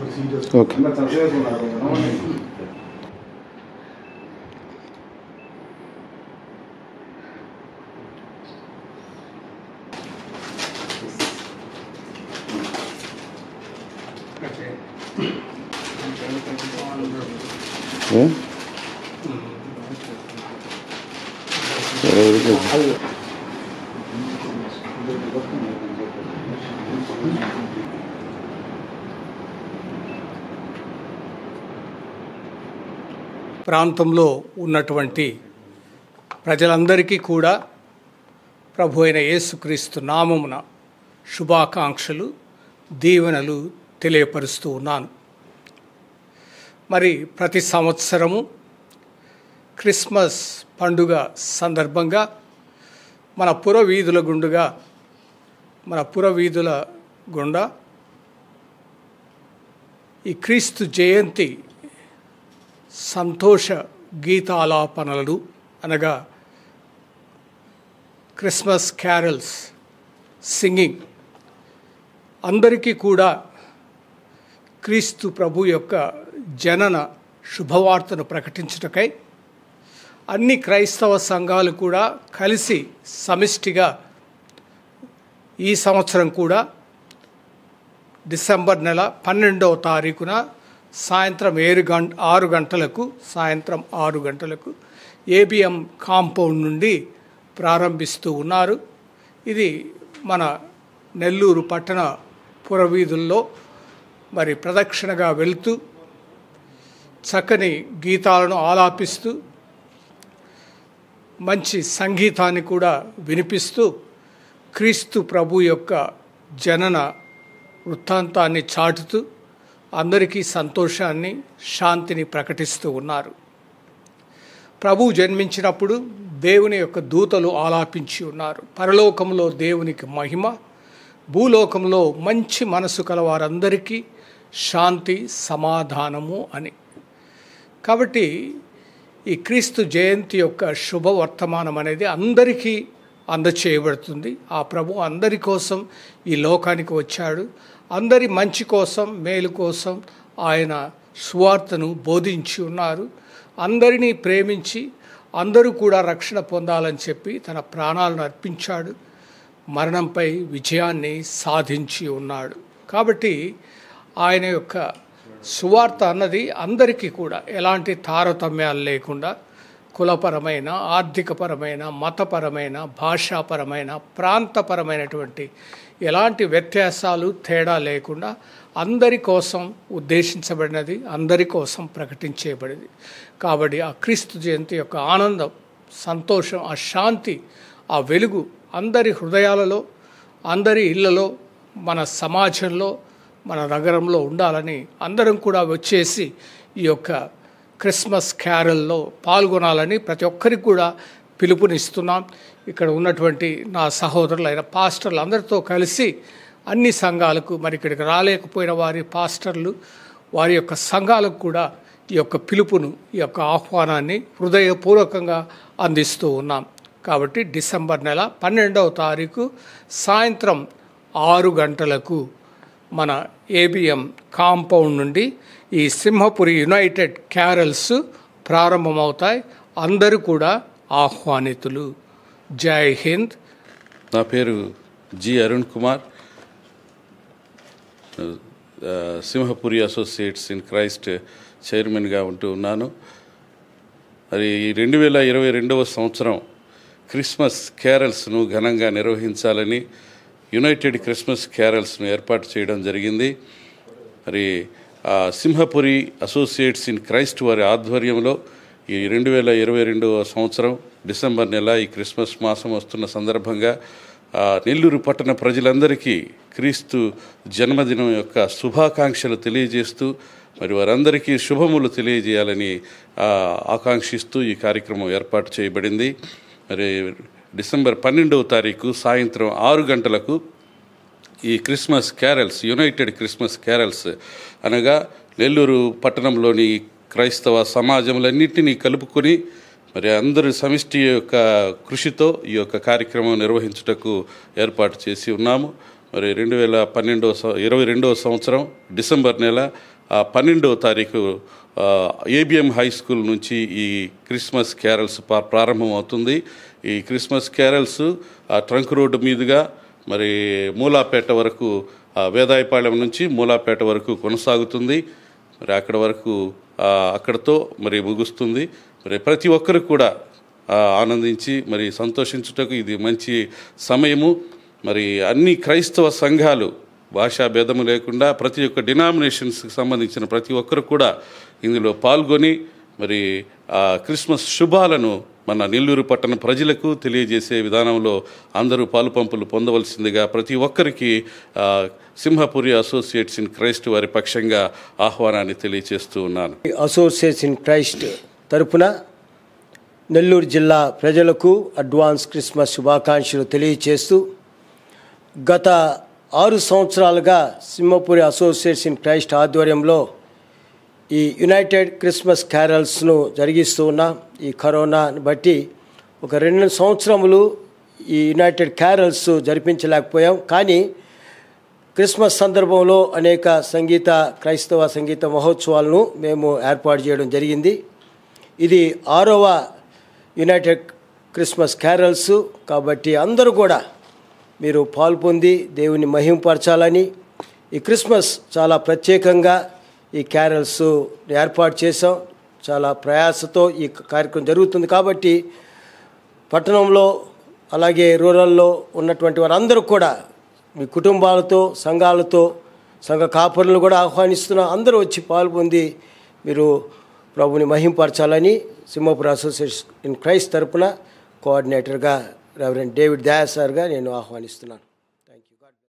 Okay ఏ? సరే, ఊరికే. ప్రాంతంలో ఉన్నటువంటి ప్రజలందరికీ కూడా ప్రభు అయిన యేసుక్రీస్తు నామమున శుభాకాంక్షలు దీవెనలు తెలియపరుస్తూ ఉన్నాను మరి ప్రతి సంవత్సరము క్రిస్మస్ పండుగ సందర్భంగా మన పురవీధుల గుండుగా మన పురవీధుల గుండా ఈ క్రీస్తు జయంతి సంతోష గీతాలాపనలు అనగా క్రిస్మస్ క్యారల్స్ సింగింగ్ అందరికీ కూడా క్రీస్తు ప్రభు యొక్క జనన శుభవార్తను ప్రకటించుటకై అన్ని క్రైస్తవ సంఘాలు కూడా కలిసి సమిష్టిగా ఈ సంవత్సరం కూడా డిసెంబర్ నెల పన్నెండవ తారీఖున సాయంత్రం ఏడు గంట ఆరు గంటలకు సాయంత్రం ఆరు గంటలకు ఏబిఎం కాంపౌండ్ నుండి ప్రారంభిస్తూ ఉన్నారు ఇది మన నెల్లూరు పట్టణ పురవీధుల్లో మరి ప్రదక్షిణగా వెళ్తూ చక్కని గీతాలను ఆలాపిస్తూ మంచి సంగీతాన్ని కూడా వినిపిస్తూ క్రీస్తు ప్రభు యొక్క జనన వృత్తాంతాన్ని చాటుతూ అందరికీ సంతోషాన్ని శాంతిని ప్రకటిస్తూ ఉన్నారు ప్రభు జన్మించినప్పుడు దేవుని యొక్క దూతలు ఆలాపించి ఉన్నారు పరలోకంలో దేవునికి మహిమ భూలోకంలో మంచి మనసు కల వారందరికీ శాంతి సమాధానము అని కాబట్టి ఈ క్రీస్తు జయంతి యొక్క శుభవర్తమానం అనేది అందరికీ అందచేయబడుతుంది ఆ ప్రభు అందరి కోసం ఈ లోకానికి వచ్చాడు అందరి మంచి కోసం మేలు కోసం ఆయన సువార్తను బోధించి ఉన్నారు అందరినీ ప్రేమించి అందరూ కూడా రక్షణ పొందాలని చెప్పి తన ప్రాణాలను అర్పించాడు మరణంపై విజయాన్ని సాధించి ఉన్నాడు కాబట్టి ఆయన యొక్క సువార్త అన్నది అందరికీ కూడా ఎలాంటి తారతమ్యాలు లేకుండా కులపరమైన ఆర్థికపరమైన మతపరమైన భాషాపరమైన ప్రాంతపరమైనటువంటి ఎలాంటి వ్యత్యాసాలు తేడా లేకుండా అందరి కోసం ఉద్దేశించబడినది అందరి కోసం ప్రకటించేయబడింది కాబట్టి ఆ క్రీస్తు జయంతి యొక్క ఆనందం సంతోషం ఆ శాంతి ఆ వెలుగు అందరి హృదయాలలో అందరి ఇళ్లలో మన సమాజంలో మన నగరంలో ఉండాలని అందరం కూడా వచ్చేసి ఈ యొక్క క్రిస్మస్ క్యారల్లో పాల్గొనాలని ప్రతి ఒక్కరికి కూడా పిలుపునిస్తున్నాం ఇక్కడ ఉన్నటువంటి నా సహోదరులైన పాస్టర్లు అందరితో కలిసి అన్ని సంఘాలకు మరి ఇక్కడికి రాలేకపోయిన వారి పాస్టర్లు వారి యొక్క సంఘాలకు కూడా ఈ యొక్క పిలుపును ఈ యొక్క ఆహ్వానాన్ని హృదయపూర్వకంగా అందిస్తూ ఉన్నాం కాబట్టి డిసెంబర్ నెల పన్నెండవ తారీఖు సాయంత్రం ఆరు గంటలకు మన ఏబిఎం కాంపౌండ్ నుండి ఈ సింహపురి యునైటెడ్ క్యారల్స్ ప్రారంభమవుతాయి అందరూ కూడా ఆహ్వానితులు జై హింద్ నా పేరు జి అరుణ్ కుమార్ ఆ, సింహపురి అసోసియేట్స్ ఇన్ క్రైస్ట్ చైర్మన్గా ఉంటూ ఉన్నాను అది రెండు వేల ఇరవై రెండవ సంవత్సరం క్రిస్మస్ క్యారల్స్ను ఘనంగా నిర్వహించాలని యునైటెడ్ క్రిస్మస్ క్యారల్స్ను ఏర్పాటు చేయడం జరిగింది మరి ఆ సింహపురి అసోసియేట్స్ ఇన్ క్రైస్ట్ వారి ఆధ్వర్యంలో ఈ రెండు వేల ఇరవై రెండవ సంవత్సరం డిసెంబర్ నెల ఈ క్రిస్మస్ మాసం వస్తున్న సందర్భంగా ఆ, నెల్లూరు పట్టణ ప్రజలందరికీ క్రీస్తు జన్మదినం యొక్క శుభాకాంక్షలు తెలియజేస్తూ మరి వారందరికీ శుభములు తెలియజేయాలని ఆ, ఆకాంక్షిస్తూ ఈ కార్యక్రమం ఏర్పాటు చేయబడింది మరి డిసెంబర్ పన్నెండవ తారీఖు సాయంత్రం ఆరు గంటలకు ఈ Christmas carols united Christmas carols అనగా నెల్లూరు పట్టణంలోని క్రైస్తవ సమాజములన్నింటినీ కలుపుకొని మరి అందరి సమిష్టి యొక్క కృషితో ఈ యొక్క కార్యక్రమం నిర్వహించుటకు ఏర్పాటు చేసి ఉన్నాము మరి రెండు వేల పన్నెండవ సం- ఇరవై రెండవ సంవత్సరం డిసెంబర్ నెల ఆ, పన్నెండవ తారీఖు ఆ, ఏబిఎం హై స్కూల్ నుంచి ఈ క్రిస్మస్ క్యారల్స్ పా- ప్రారంభం అవుతుంది ఈ క్రిస్మస్ క్యారల్స్ ఆ ట్రంక్ రోడ్డు మీదుగా మరి మూలాపేట వరకు ఆ, వేదాయపాళెం నుంచి మూలాపేట వరకు కొనసాగుతుంది మరి అక్కడ వరకు ఆ, అక్కడతో మరి ముగుస్తుంది మరి ప్రతి ఒక్కరు కూడా ఆ, ఆనందించి మరి సంతోషించుటకు ఇది మంచి సమయము మరి అన్ని క్రైస్తవ సంఘాలు భాషా భేదము లేకుండా ప్రతి ఒక్క డినామినేషన్స్కి సంబంధించిన ప్రతి ఒక్కరు కూడా ఇందులో పాల్గొని మరి ఆ క్రిస్మస్ శుభాలను మన నెల్లూరు పట్టణ ప్రజలకు తెలియజేసే విధానంలో అందరూ పాలుపంపులు పొందవలసిందిగా ప్రతి ఒక్కరికి ఆ, సింహపురి అసోసియేట్స్ ఇన్ క్రైస్ట్ వారి పక్షంగా ఆహ్వానాన్ని తెలియజేస్తూ ఉన్నాను అసోసియేషన్ క్రైస్ట్ తరపున నెల్లూరు జిల్లా ప్రజలకు అడ్వాన్స్ క్రిస్మస్ శుభాకాంక్షలు తెలియచేస్తూ గత ఆరు సంవత్సరాలుగా సింహపురి అసోసియేషన్ క్రైస్ట్ ఆధ్వర్యంలో ఈ యునైటెడ్ క్రిస్మస్ క్యారల్స్ను జరిగిస్తూ ఉన్నాం ఈ కరోనాని బట్టి ఒక రెండు సంవత్సరములు ఈ యునైటెడ్ క్యారల్స్ జరిపించలేకపోయాం కానీ క్రిస్మస్ సందర్భంలో అనేక సంగీత క్రైస్తవ సంగీత మహోత్సవాలను మేము ఏర్పాటు చేయడం జరిగింది ఇది ఆరవ యునైటెడ్ క్రిస్మస్ క్యారల్స్ కాబట్టి అందరూ కూడా మీరు పాల్పొంది దేవుని మహింపరచాలని ఈ క్రిస్మస్ చాలా ప్రత్యేకంగా ఈ క్యారల్స్ ఏర్పాటు చేసాం చాలా ప్రయాసతో ఈ కార్యక్రమం జరుగుతుంది కాబట్టి పట్టణంలో అలాగే రూరల్లో ఉన్నటువంటి వారందరూ కూడా మీ కుటుంబాలతో సంఘాలతో సంఘ కాపురులను కూడా ఆహ్వానిస్తున్న అందరూ వచ్చి పాల్పొంది మీరు ప్రభుని మహింపరచాలని సింహపుర అసోసియేషన్ ఇన్ క్రైస్ట్ తరపున కోఆర్డినేటర్గా రెవరెండ్ డేవిడ్ దయా సార్గా నేను ఆహ్వానిస్తున్నాను